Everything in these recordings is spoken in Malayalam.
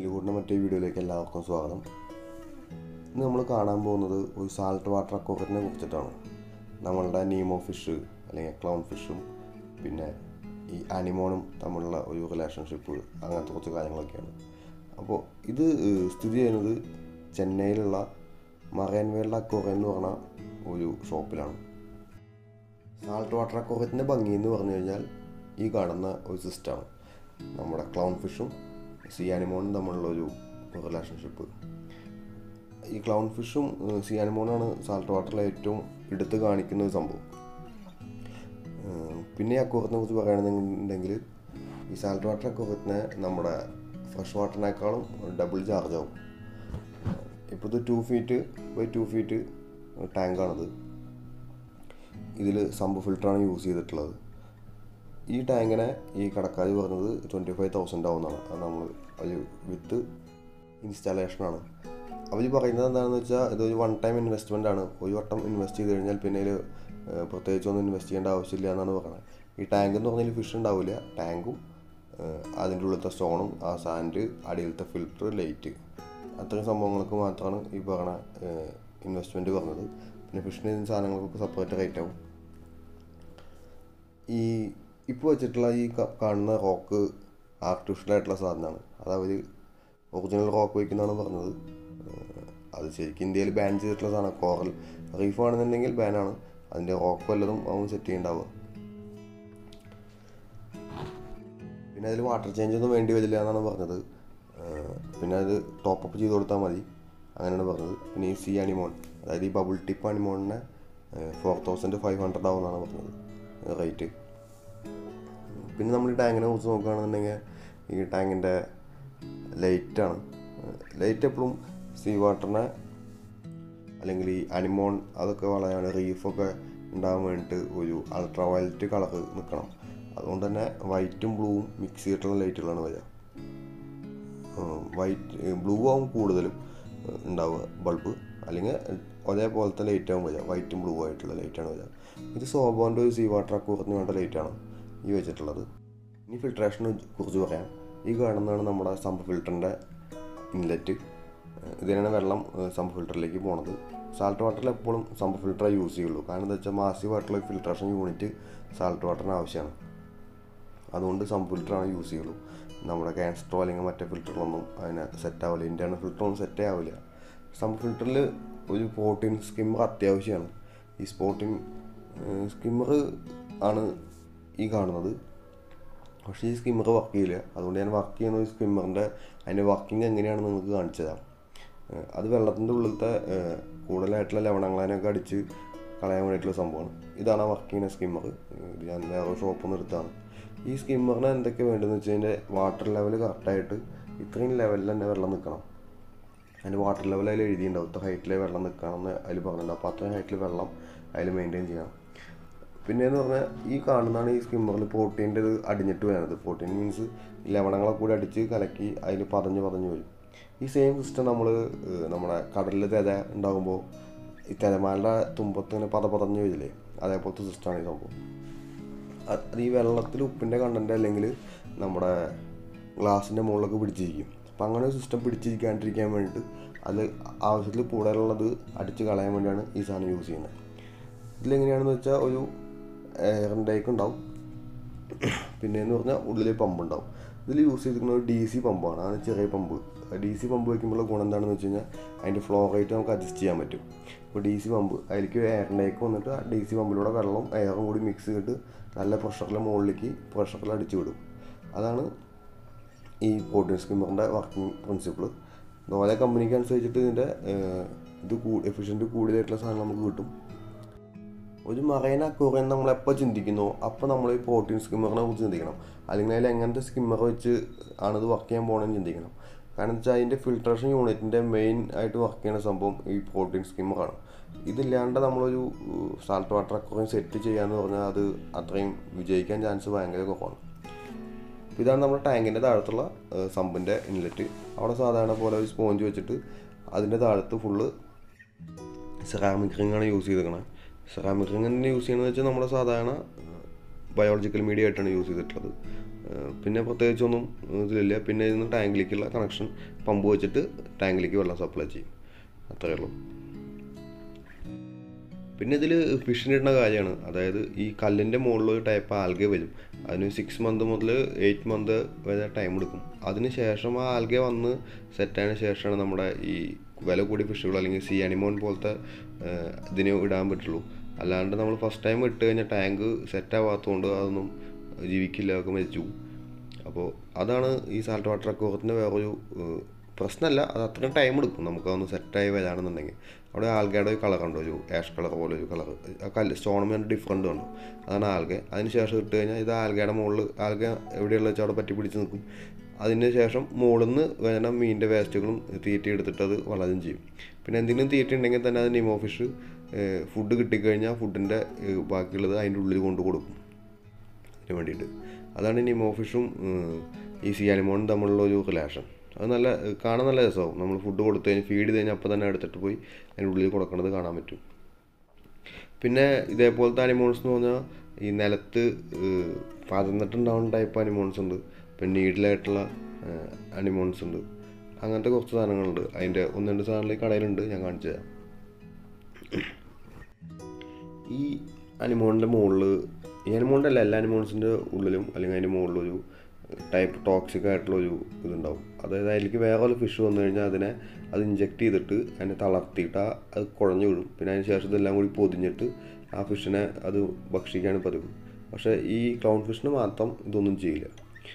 എല്ലുകൂടിൻ്റെ മറ്റേ വീഡിയോയിലേക്ക് എല്ലാവർക്കും സ്വാഗതം ഇന്ന് നമ്മൾ കാണാൻ പോകുന്നത് ഒരു സാൾട്ട് വാട്ടർ അക്വറിനെ കുറിച്ചിട്ടാണ് നമ്മളുടെ നീമോ ഫിഷ് അല്ലെങ്കിൽ ക്ലൗൺ ഫിഷും പിന്നെ ഈ അനിമോണും തമ്മിലുള്ള ഒരു റിലേഷൻഷിപ്പ് അങ്ങനത്തെ കുറച്ച് കാര്യങ്ങളൊക്കെയാണ് അപ്പോൾ ഇത് ഏഹ്, സ്ഥിതി ചെയ്യുന്നത് ചെന്നൈയിലുള്ള മറൈൻ വേൾഡ് അക്വറിയം എന്ന് പറഞ്ഞ ഒരു ഷോപ്പിലാണ് സാൾട്ട് വാട്ടർ അക്വറിയത്തിൻ്റെ ഭംഗി എന്ന് പറഞ്ഞു കഴിഞ്ഞാൽ ഈ കാണുന്ന ഒരു സിസ്റ്റമാണ് നമ്മുടെ ക്ലൗൺ ഫിഷും സി ആനിമോണും തമ്മിലുള്ള ഒരു റിലേഷൻഷിപ്പ് ഈ ക്ലൗൺ ഫിഷും ഏഹ്, സി ആനിമോണാണ് സാൾട്ട് വാട്ടറിലെ ഏറ്റവും എടുത്ത് കാണിക്കുന്ന ഒരു സംഭവം ഏഹ്, പിന്നെ ഈ അക്വറിയത്തിനെ കുറിച്ച് പറയുകയാണെന്നുണ്ടെങ്കിൽ ഈ സാൾട്ട് വാട്ടർ അക്വറിയത്തിനെ നമ്മുടെ ഫ്രഷ് വാട്ടറിനേക്കാളും ഡബിൾ ചാർജ് ആവും ഇപ്പോൾ ഇത് two feet by two feet ടാങ്കാണിത് ഇതിൽ സമ്പ് ഫിൽറ്ററാണ് യൂസ് ചെയ്തിട്ടുള്ളത് ഈ ടാങ്കിനെ ഈ കടക്കാർ പറഞ്ഞത് ട്വൻറ്റി ഫൈവ് തൗസൻഡ് ആവുന്നതാണ് അത് നമ്മൾ ഒരു വിത്ത് ഇൻസ്റ്റാളേഷനാണ് അവർ പറയുന്നത് എന്താണെന്ന് വെച്ചാൽ ഇതൊരു വൺ ടൈം ഇൻവെസ്റ്റ്മെൻ്റ് ആണ് ഒരു വട്ടം ഇൻവെസ്റ്റ് ചെയ്ത് കഴിഞ്ഞാൽ പിന്നെ ഇതിൽ പ്രത്യേകിച്ചൊന്നും ഇൻവെസ്റ്റ് ചെയ്യേണ്ട ആവശ്യമില്ല എന്നാണ് പറയുന്നത് ഈ ടാങ്ക് എന്ന് പറഞ്ഞാൽ ഫിഷ് ഉണ്ടാവില്ല ടാങ്കും അതിൻ്റെ ഉള്ളിലത്തെ സ്റ്റോണും ആ സാൻഡ് അടിയിലത്തെ ഫിൽറ്റർ ലൈറ്റ് അത്രയും സംഭവങ്ങൾക്ക് മാത്രമാണ് ഈ പറഞ്ഞ ഇൻവെസ്റ്റ്മെൻറ്റ് പറഞ്ഞത് പിന്നെ ഫിഷിന് സാധനങ്ങൾക്കൊക്കെ സെപ്പറേറ്റ് റേറ്റ് ആവും ഈ ഇപ്പോൾ വെച്ചിട്ടുള്ള ഈ ക- കാണുന്ന റോക്ക് ആർട്ടിഫിഷ്യൽ ആയിട്ടുള്ള സാധനമാണ് അത് അവർ ഒറിജിനൽ റോക്ക് വയ്ക്കുന്നതാണ് പറഞ്ഞത് ഏഹ് അത് ശരിക്കും ഇന്ത്യയിൽ ബാൻ ചെയ്തിട്ടുള്ള സാധനം കോറൽ റീഫ് ആണെന്നുണ്ടെങ്കിൽ ബാനാണ് അതിൻ്റെ റോക്ക് വല്ലതും അവൻ സെറ്റ് ചെയ്യേണ്ടാവുക പിന്നെ അതിൽ വാട്ടർ ചേഞ്ച് ഒന്നും വേണ്ടി വരില്ല എന്നാണ് പറഞ്ഞത് ഏഹ് പിന്നെ അത് ടോപ്പ് അപ്പ് ചെയ്ത് കൊടുത്താൽ മതി അങ്ങനെയാണ് പറഞ്ഞത് പിന്നെ ഈ സി അനിമോൺ അതായത് ഈ ബബിൾ ടിപ്പ് അനിമോണിനെ ഫോർ തൗസൻഡ് ഫൈവ് ഹൺഡ്രഡ് ആവുമെന്നാണ് പറഞ്ഞത് റേറ്റ് പിന്നെ നമ്മൾ ഈ ടാങ്കിനെ കുറിച്ച് നോക്കുകയാണെന്നുണ്ടെങ്കിൽ ഈ ടാങ്കിൻ്റെ ലൈറ്റാണ് ലൈറ്റ് എപ്പോഴും സീ വാട്ടറിനെ അല്ലെങ്കിൽ ഈ അനിമോൺ അതൊക്കെ വളരാണ് റീഫൊക്കെ ഉണ്ടാകാൻ വേണ്ടിയിട്ട് ഒരു അൾട്രാ വയലറ്റ് കളർ നിൽക്കണം അതുകൊണ്ട് തന്നെ വൈറ്റും ബ്ലൂവും മിക്സ് ചെയ്തിട്ടുള്ള ലൈറ്റുകളാണ് വരിക വൈറ്റ് ബ്ലൂ ആവും കൂടുതലും ഏഹ് ഉണ്ടാവുക ബൾബ് അല്ലെങ്കിൽ ഒരേപോലത്തെ ലൈറ്റ് ആവും വരിക വൈറ്റും ബ്ലൂ ആയിട്ടുള്ള ലൈറ്റാണ് വരിക ഇത് സോബോൻ്റെ ഒരു സീ വാട്ടർ അക്കൂറിന് വേണ്ട ലൈറ്റാണ് ഈ വെച്ചിട്ടുള്ളത് ഇനി ഫിൽട്രേഷനെ കുറിച്ച് പറയാം ഈ കാണുന്നതാണ് നമ്മുടെ സമ്പ് ഫിൽറ്ററിൻ്റെ ഇൻലെറ്റ് ഇതിനാണ് വെള്ളം സമ്പ് ഫിൽറ്ററിലേക്ക് പോണത് സാൾട്ട് വാട്ടറിൽ എപ്പോഴും സമ്പ് ഫിൽറ്ററേ യൂസ് ചെയ്യുള്ളൂ കാരണം എന്താ വെച്ചാൽ മാസി വാട്ടറിൽ ഫിൽട്രേഷൻ യൂണിറ്റ് സാൾട്ട് വാട്ടറിന് ആവശ്യമാണ് അതുകൊണ്ട് സമ്പ് ഫിൽറ്ററാണ് യൂസ് ചെയ്യുള്ളൂ നമ്മുടെ ക്യാൻസ്ട്രോ അല്ലെങ്കിൽ മറ്റേ ഫിൽറ്ററിലൊന്നും അതിനകത്ത് സെറ്റ് ആവില്ല ഇൻറ്റേർണൽ ഫിൽറ്ററൊന്നും സെറ്റേ ആവില്ല സമ്പ് ഫിൽറ്ററിൽ ഒരു പ്രോട്ടീൻ സ്കിമ്മർ അത്യാവശ്യമാണ് ഈ സ്പോട്ടിൻ സ്കിമ്മർ ആണ് ഈ കാണുന്നത് പക്ഷേ ഈ സ്കിമ്മർ വർക്ക് ചെയ്യില്ല അതുകൊണ്ട് ഞാൻ വർക്ക് ചെയ്യുന്ന ഒരു സ്കിമ്മറിൻ്റെ അതിൻ്റെ വർക്കിംഗ് എങ്ങനെയാണെന്ന് നിങ്ങൾക്ക് കാണിച്ചു തരാം ഏഹ് അത് വെള്ളത്തിൻ്റെ ഉള്ളിലത്തെ ഏഹ് കൂടുതലായിട്ടുള്ള ലവണങ്ങളതിനൊക്കെ അടിച്ച് കളയാൻ വേണ്ടിയിട്ടുള്ള സംഭവമാണ് ഇതാണ് ആ വർക്ക് ചെയ്യുന്ന സ്കിമ്മർ ഇത് ഞാൻ വേറെ ഷോപ്പിൽ നിന്ന് എടുത്താണ് ഈ സ്കിമ്മറിന് എന്തൊക്കെ വേണ്ടതെന്ന് വെച്ച് കഴിഞ്ഞാൽ വാട്ടർ ലെവൽ കറക്റ്റായിട്ട് ഇത്രയും ലെവലിൽ തന്നെ വെള്ളം നിൽക്കണം അതിൻ്റെ വാട്ടർ ലെവൽ അതിൽ എഴുതിയിട്ടുണ്ടാവും ഇത്ര ഹൈറ്റിൽ വെള്ളം നിൽക്കണമെന്ന് അതിൽ പറഞ്ഞിട്ടുണ്ടാവും അപ്പോൾ അത്രയും ഹൈറ്റിൽ വെള്ളം അതിൽ മെയിൻറ്റെയിൻ ചെയ്യണം പിന്നെ എന്ന് പറഞ്ഞാൽ ഈ കാണുന്നതാണ് ഈ സ്കിമ്മറിൽ പ്രോട്ടീൻ്റെ ഇത് അടിഞ്ഞിട്ട് വരുന്നത് പ്രോട്ടീൻ മീൻസ് ലവണങ്ങളൊക്കെ കൂടി അടിച്ച് കലക്കി അതിൽ പതഞ്ഞ് പതഞ്ഞ് വരും ഈ സെയിം സിസ്റ്റം നമ്മൾ നമ്മുടെ കടലിൽ തിര ഉണ്ടാകുമ്പോൾ ഈ തിരമാലയുടെ തുമ്പത്ത് ഇങ്ങനെ പത പതഞ്ഞ് വരില്ലേ അതേപോലത്തെ സിസ്റ്റമാണ് ഈ സംഭവം അത് അത് ഈ വെള്ളത്തിൽ ഉപ്പിൻ്റെ കണ്ടന്റ് അല്ലെങ്കിൽ നമ്മുടെ ഗ്ലാസിൻ്റെ മുകളിലൊക്കെ പിടിച്ചിരിക്കും അപ്പം അങ്ങനെ ഒരു സിസ്റ്റം പിടിച്ചിരിക്കാണ്ടിരിക്കാൻ വേണ്ടിയിട്ട് അത് ആവശ്യത്തിൽ കൂടുതലുള്ളത് അടിച്ച് കളയാൻ വേണ്ടിയാണ് ഈ സാധനം യൂസ് ചെയ്യുന്നത് ഇതിലെങ്ങനെയാണെന്ന് വെച്ചാൽ ഒരു എയർ ഇൻടേക്ക് ഉണ്ടാവും പിന്നെ എന്ന് പറഞ്ഞാൽ ഉള്ളിൽ പമ്പ് ഉണ്ടാവും ഇതിൽ യൂസ് ചെയ്തിരിക്കുന്നത് ഡി സി പമ്പാണ് അതാണ് ചെറിയ പമ്പ് ഡി സി പമ്പ് വയ്ക്കുമ്പോൾ ഗുണം എന്താണെന്ന് വെച്ച് കഴിഞ്ഞാൽ അതിൻ്റെ ഫ്ലോ റേറ്റ് നമുക്ക് അഡ്ജസ്റ്റ് ചെയ്യാൻ പറ്റും ഇപ്പോൾ ഡി സി പമ്പ് അതിലേക്ക് എയർ ഇൻടേക്ക് വന്നിട്ട് ആ ഡി സി പമ്പിലൂടെ വെള്ളവും എയറും കൂടി മിക്സ് ചെയ്തിട്ട് നല്ല പ്രഷറിലെ മുകളിലേക്ക് പ്രഷറിൽ അടിച്ചു വിടും അതാണ് ഈ പ്രോട്ടീൻ സ്കിമ്മറിൻ്റെ വർക്കിംഗ് പ്രിൻസിപ്പിൾ ഓരോ കമ്പനിക്ക് അനുസരിച്ചിട്ട് ഇതിൻ്റെ ഏഹ്, ഇത് കൂ എഫിഷ്യൻറ്റ് കൂടുതലായിട്ടുള്ള സാധനം നമുക്ക് കിട്ടും ഒരു മറൈൻ അക്വറിയം നമ്മൾ എപ്പോൾ ചിന്തിക്കുന്നോ അപ്പോൾ നമ്മൾ ഈ പ്രോട്ടീൻ സ്കിമ്മറിനെ കുറിച്ച് ചിന്തിക്കണം അല്ലെങ്കിൽ അതിൽ എങ്ങനത്തെ സ്കിമ്മർ വെച്ച് ആണ് ഇത് വർക്ക് ചെയ്യാൻ പോകണമെന്ന് ചിന്തിക്കണം കാരണം വെച്ചാൽ അതിൻ്റെ ഫിൽട്രേഷൻ യൂണിറ്റിൻ്റെ മെയിൻ ആയിട്ട് വർക്ക് ചെയ്യുന്ന സംഭവം ഈ പ്രോട്ടീൻ സ്കിമ്മറാണ് ഇതില്ലാണ്ട് നമ്മളൊരു സാൾട്ട് വാട്ടർ അക്വറിയം സെറ്റ് ചെയ്യാന്ന് പറഞ്ഞാൽ അത് അത്രയും വിജയിക്കാൻ ചാൻസ് ഭയങ്കര കുറവാണ് അപ്പോൾ ഇതാണ് നമ്മുടെ ടാങ്കിൻ്റെ താഴത്തുള്ള സമ്പിൻ്റെ ഇൻലെറ്റ് അവിടെ സാധാരണ പോലെ ഒരു സ്പോഞ്ച് വെച്ചിട്ട് അതിൻ്റെ താഴത്ത് ഫുള്ള് സെറാമിക് റിങ്ങാണ് യൂസ് ചെയ്തേക്കണത് സെറാമിക് റിങ് തന്നെ യൂസ് ചെയ്യണമെന്ന് വെച്ചാൽ നമ്മുടെ സാധാരണ ബയോളജിക്കൽ മീഡിയ ആയിട്ടാണ് യൂസ് ചെയ്തിട്ടുള്ളത് ഏഹ് പിന്നെ പ്രത്യേകിച്ചൊന്നും ഇതിലില്ല പിന്നെ ഇതിന് ടാങ്കിലേക്കുള്ള കണക്ഷൻ പമ്പ് വെച്ചിട്ട് ടാങ്കിലേക്ക് വെള്ളം സപ്ലൈ ചെയ്യും അത്രയേ ഉള്ളൂ പിന്നെ ഇതിൽ ഫിഷിനിടുന്ന കാര്യമാണ് അതായത് ഈ കല്ലിൻ്റെ മുകളിൽ ഒരു ടൈപ്പ് ആൽഗെ വരും അതിന് സിക്സ് മന്ത് മുതൽ എയ്റ്റ് മന്ത് വരെ ടൈം എടുക്കും അതിന് ശേഷം ആ ആൽഗെ വന്ന് സെറ്റായതിനു ശേഷമാണ് നമ്മുടെ ഈ വില കൂടിയ ഫിഷുകൾ അല്ലെങ്കിൽ സി അനിമോൺ പോലത്തെ ഏഹ്, ഇതിന് ഇടാൻ പറ്റുള്ളൂ അല്ലാണ്ട് നമ്മൾ ഫസ്റ്റ് ടൈം ഇട്ട് കഴിഞ്ഞാൽ ടാങ്ക് സെറ്റാവാത്തതുകൊണ്ട് അതൊന്നും ജീവിക്കില്ല ഒക്കെ മരിച്ചു പോകും. അപ്പോൾ അതാണ് ഈ സാൾട്ട് വാട്ടർ അക്വോറത്തിൻ്റെ വേറൊരു ഏഹ്, പ്രശ്നമല്ല അത് അത്രയും ടൈം എടുക്കും നമുക്കതൊന്ന് സെറ്റായി വരാണെന്നുണ്ടെങ്കിൽ അവിടെ ആൽഗയുടെ ഒരു കളർ ഉണ്ടോ ഒരു ആഷ് കളർ പോലെ ഒരു കളർ ആ കല്ല് സ്റ്റോണും ഡിഫറെൻ്റ് ഉണ്ട് അതാണ് ആൽഗെ അതിന് ശേഷം ഇട്ട് കഴിഞ്ഞാൽ ഇത് ആൽഗയുടെ മുകളിൽ ആൽഗ എവിടെയുള്ള വെച്ചാൽ അവിടെ പറ്റി പിടിച്ച് നിൽക്കും അതിന് ശേഷം മുകളിൽ നിന്ന് വേണം മീനിൻ്റെ വേസ്റ്റുകളും തീറ്റ എടുത്തിട്ട് അത് വളരും ചെയ്യും പിന്നെ എന്തെങ്കിലും തീറ്റ ഉണ്ടെങ്കിൽ തന്നെ അത് നിമോ ഫിഷ് ഫുഡ് കിട്ടിക്കഴിഞ്ഞാൽ ഫുഡിൻ്റെ ബാക്കിയുള്ളത് അതിൻ്റെ ഉള്ളിൽ കൊണ്ട് കൊടുക്കും അതിന് വേണ്ടിയിട്ട് അതാണ് നിമോ ഫിഷും ഈ സി അനിമോണും തമ്മിലുള്ള ഒരു റിലേഷൻ അത് നല്ല കാണാൻ നല്ല രസമാവും നമ്മൾ ഫുഡ് കൊടുത്തു കഴിഞ്ഞാൽ ഫീഡ് ചെയ്ത് കഴിഞ്ഞാൽ അപ്പം തന്നെ എടുത്തിട്ട് പോയി അതിൻ്റെ ഉള്ളിൽ കൊടുക്കണത് കാണാൻ പറ്റും പിന്നെ ഇതേപോലത്തെ അനിമോൺസ് എന്ന് പറഞ്ഞാൽ ഈ നിലത്ത് ഏഹ്, പതന്നിട്ടുണ്ടാവുന്ന ടൈപ്പ് അനിമോൺസ് ഉണ്ട് പിന്നെ നീഡിലായിട്ടുള്ള അനിമോൺസ് ഉണ്ട് അങ്ങനത്തെ കുറച്ച് സാധനങ്ങളുണ്ട് അതിൻ്റെ ഒന്ന് രണ്ട് സാധനങ്ങൾ ഈ കടയിലുണ്ട് ഞാൻ കാണിച്ചു തരാം ഈ അനിമോണിൻ്റെ മുകളിൽ ഈ അനിമോണിൻ്റെ അല്ല എല്ലാ അനിമോൺസിൻ്റെ ഉള്ളിലും അല്ലെങ്കിൽ അതിൻ്റെ മുകളിലൊരു ടൈപ്പ് ടോക്സിക് ആയിട്ടുള്ള ഒരു ഇതുണ്ടാവും അതായത് അതിലേക്ക് വേറെ ഒരു ഫിഷ് വന്നു കഴിഞ്ഞാൽ അതിനെ അത് ഇഞ്ചെക്ട് ചെയ്തിട്ട് അതിനെ തളർത്തിയിട്ട് ആ അത് കുഴഞ്ഞു വീഴും പിന്നെ അതിന് ശേഷം ഇതെല്ലാം കൂടി പൊതിഞ്ഞിട്ട് ആ ഫിഷിനെ അത് ഭക്ഷിക്കാണ് പതിവ് പക്ഷേ ഈ ക്ലൗൺ ഫിഷിന് മാത്രം ഇതൊന്നും ചെയ്യില്ല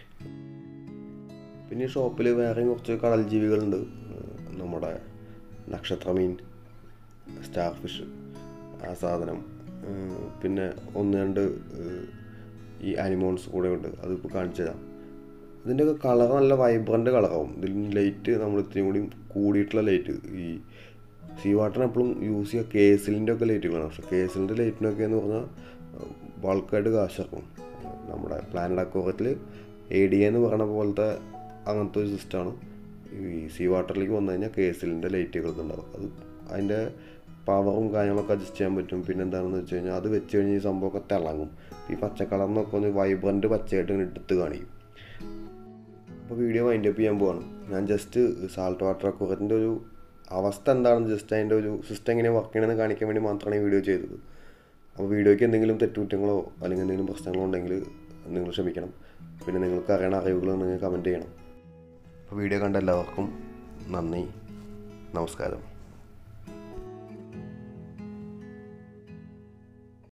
പിന്നെ ഈ ഷോപ്പിൽ വേറെയും കുറച്ച് കടൽ ജീവികളുണ്ട് ഏഹ് നമ്മുടെ നക്ഷത്രമീൻ സ്റ്റാർ ഫിഷ് ആ സാധനം ഏഹ് പിന്നെ ഒന്ന് രണ്ട് ഏഹ് ഈ അനിമോൺസ് കൂടെ ഉണ്ട് അതിപ്പോൾ കാണിച്ചു തരാം ഇതിൻ്റെയൊക്കെ കളർ നല്ല വൈബ്രൻ്റ് കളറാവും ഇതിൽ ലൈറ്റ് നമ്മൾ ഇത്രയും കൂടി കൂടിയിട്ടുള്ള ലൈറ്റ് ഈ സീ വാട്ടറിന് എപ്പോഴും യൂസ് ചെയ്യുക കേസിലിൻ്റെ ഒക്കെ ലൈറ്റുകളാണ് പക്ഷേ കേസിലിൻ്റെ ലൈറ്റിനൊക്കെ എന്ന് പറഞ്ഞാൽ ബൾക്കായിട്ട് കാശിറക്കും നമ്മുടെ പ്ലാനറ്റ് അക്കോറത്തിൽ എ ഡി എന്ന് പറയുന്ന പോലത്തെ അങ്ങനത്തെ ഒരു സിസ്റ്റമാണ് ഈ സീ വാട്ടറിലേക്ക് വന്നു കഴിഞ്ഞാൽ കേസിലിൻ്റെ ലൈറ്റുകളൊക്കെ ഉണ്ടാവും അത് അതിൻ്റെ പവറും കാര്യങ്ങളൊക്കെ അഡ്ജസ്റ്റ് ചെയ്യാൻ പറ്റും പിന്നെ എന്താണെന്ന് വെച്ച് കഴിഞ്ഞാൽ അത് വെച്ച് കഴിഞ്ഞാൽ ഈ സംഭവമൊക്കെ തിളങ്ങും ഈ പച്ച കളറിനൊക്കെ ഒന്ന് വൈബ്രൻ്റ് പച്ചയായിട്ട് ഇങ്ങനെ എടുത്ത് കാണിക്കും അപ്പോൾ വീഡിയോ വൈൻഡ് അപ്പ് ചെയ്യാൻ പോവാണ് ഞാൻ ജസ്റ്റ് സാൾട്ട് വാട്ടർ അക്വറത്തിൻ്റെ ഒരു അവസ്ഥ എന്താണെന്ന് ജസ്റ്റ് അതിൻ്റെ ഒരു സിസ്റ്റം എങ്ങനെ വർക്ക് ചെയ്യണമെന്ന് കാണിക്കാൻ വേണ്ടി മാത്രമാണ് ഈ വീഡിയോ ചെയ്തത് അപ്പോൾ വീഡിയോയ്ക്ക് എന്തെങ്കിലും തെറ്റുകുറ്റങ്ങളോ അല്ലെങ്കിൽ എന്തെങ്കിലും പ്രശ്നങ്ങളോ ഉണ്ടെങ്കിൽ നിങ്ങൾ ക്ഷമിക്കണം പിന്നെ നിങ്ങൾക്ക് അറിയണ അറിവുകൾ നിങ്ങൾ കമൻറ്റ് ചെയ്യണം അപ്പോൾ വീഡിയോ കണ്ട എല്ലാവർക്കും നന്ദി നമസ്കാരം